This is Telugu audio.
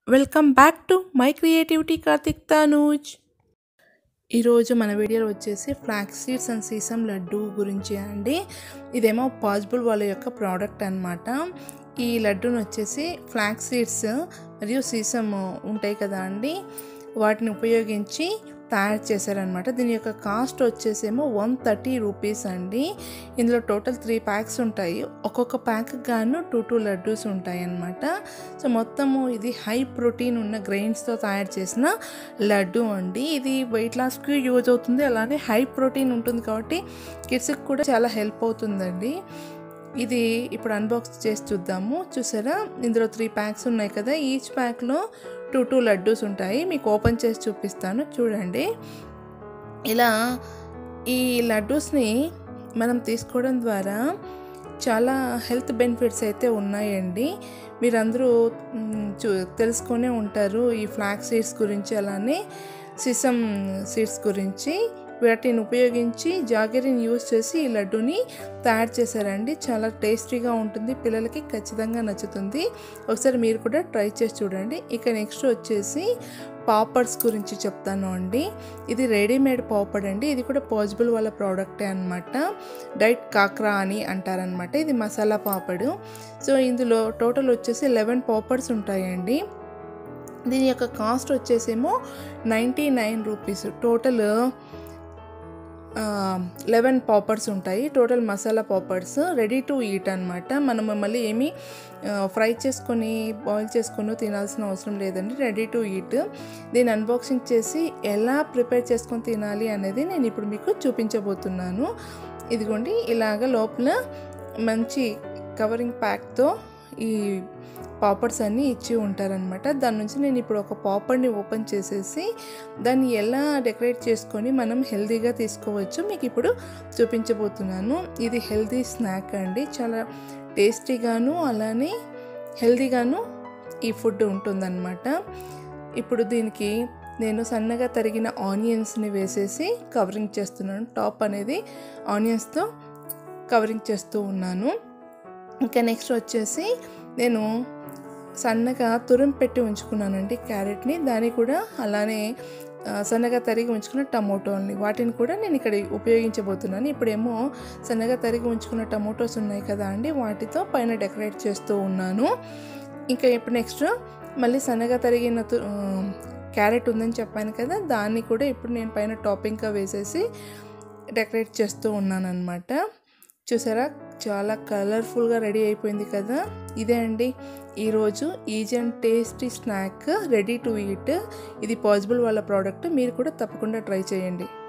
welcome back to my creativity Karthik Tanuj ఈరోజు మన వీడియోలో వచ్చేసి flax seeds and sesame laddu గురించి అండి ఇదేమో పాసిబుల్ వాళ్ళ యొక్క ప్రోడక్ట్ అనమాట ఈ లడ్డూని వచ్చేసి ఫ్లాక్స్ సీడ్స్ మరియు సీసం ఉంటాయి కదా అండి వాటిని ఉపయోగించి తయారు చేశారనమాట దీని యొక్క కాస్ట్ వచ్చేసేమో వన్ థర్టీ రూపీస్ అండి ఇందులో టోటల్ త్రీ ప్యాక్స్ ఉంటాయి ఒక్కొక్క ప్యాక్ గాను టూ టూ లడ్డూస్ ఉంటాయి అన్నమాట సో మొత్తము ఇది హై ప్రోటీన్ ఉన్న గ్రెయిన్స్తో తయారు చేసిన లడ్డు అండి ఇది వెయిట్ లాస్కి యూజ్ అవుతుంది అలానే హై ప్రోటీన్ ఉంటుంది కాబట్టి కిడ్స్కి కూడా చాలా హెల్ప్ అవుతుందండి ఇది ఇప్పుడు అన్బాక్స్ చేసి చూద్దాము చూసారా ఇందులో త్రీ ప్యాక్స్ ఉన్నాయి కదా ఈచ్ ప్యాక్లో టూ టూ లడ్డూస్ ఉంటాయి మీకు ఓపెన్ చేసి చూపిస్తాను చూడండి ఇలా ఈ లడ్డూస్ని మనం తీసుకోవడం ద్వారా చాలా హెల్త్ బెనిఫిట్స్ అయితే ఉన్నాయండి మీరందరూ మ్, చూ తెలుసుకొనే ఉంటారు ఈ ఫ్లాక్ సీడ్స్ గురించి అలానే సిసమ్ సీడ్స్ గురించి వాటిని ఉపయోగించి జాగరిని యూస్ చేసి ఈ లడ్డూని తయారు చేశారండి చాలా టేస్టీగా ఉంటుంది పిల్లలకి ఖచ్చితంగా నచ్చుతుంది ఒకసారి మీరు కూడా ట్రై చేసి చూడండి ఇక నెక్స్ట్ వచ్చేసి పాపడ్స్ గురించి చెప్తాను అండి ఇది రెడీమేడ్ పాపడ్ అండి ఇది కూడా పాసిబుల్ వాళ్ళ ప్రోడక్టే అనమాట డైట్ కాక్రా అని అంటారనమాట ఇది మసాలా పాపడు సో ఇందులో టోటల్ వచ్చేసి లెవెన్ పాపడ్స్ ఉంటాయండి దీని యొక్క కాస్ట్ వచ్చేసేమో ninety nine rupees total eleven papads ఉంటాయి total masala papads ready to eat అనమాట మనం మళ్ళీ ఏమీ ఫ్రై చేసుకొని బాయిల్ చేసుకొని తినాల్సిన అవసరం లేదండి రెడీ టు ఈట్ దీన్ని అన్బాక్సింగ్ చేసి ఎలా ప్రిపేర్ చేసుకొని తినాలి అనేది నేను ఇప్పుడు మీకు చూపించబోతున్నాను ఇదిగోండి ఇలాగ లోపల మంచి కవరింగ్ ప్యాక్తో ఈ పాపడ్స్ అన్నీ ఇచ్చి ఉంటారనమాట దాని నుంచి నేను ఇప్పుడు ఒక పాపడ్ని ఓపెన్ చేసేసి దాన్ని ఎలా డెకరేట్ చేసుకొని మనం హెల్తీగా తీసుకోవచ్చు మీకు ఇప్పుడు చూపించబోతున్నాను ఇది హెల్తీ స్నాక్ అండి చాలా టేస్టీగాను అలానే హెల్తీగాను ఈ ఫుడ్ ఉంటుందన్నమాట ఇప్పుడు దీనికి నేను సన్నగా తరిగిన ఆనియన్స్ని వేసేసి కవరింగ్ చేస్తున్నాను టాప్ అనేది ఆనియన్స్తో కవరింగ్ చేస్తూ ఉన్నాను ఇంకా నెక్స్ట్ వచ్చేసి నేను సన్నగా తురుం పెట్టి ఉంచుకున్నానండి క్యారెట్ని దాన్ని కూడా అలానే ఆ, సన్నగా తరిగి ఉంచుకున్న టమోటోల్ని వాటిని కూడా నేను ఇక్కడ ఉపయోగించబోతున్నాను ఇప్పుడేమో సన్నగా తరిగి ఉంచుకున్న టమోటోస్ ఉన్నాయి కదా అండి వాటితో పైన డెకరేట్ చేస్తూ ఉన్నాను ఇంకా ఇప్పుడు నెక్స్ట్ మళ్ళీ సన్నగా తరిగిన తు- ఆ, క్యారెట్ ఉందని చెప్పాను కదా దాన్ని కూడా ఇప్పుడు నేను పైన టాపింగ్గా వేసేసి డెకరేట్ చేస్తూ ఉన్నాను అనమాట చూసారా చాలా కలర్ఫుల్గా రెడీ అయిపోయింది కదా ఇదే అండి ఈరోజు easy and tasty snack ready to eat ఇది పాసిబుల్ వాళ్ళ ప్రోడక్ట్ మీరు కూడా తప్పకుండా ట్రై చేయండి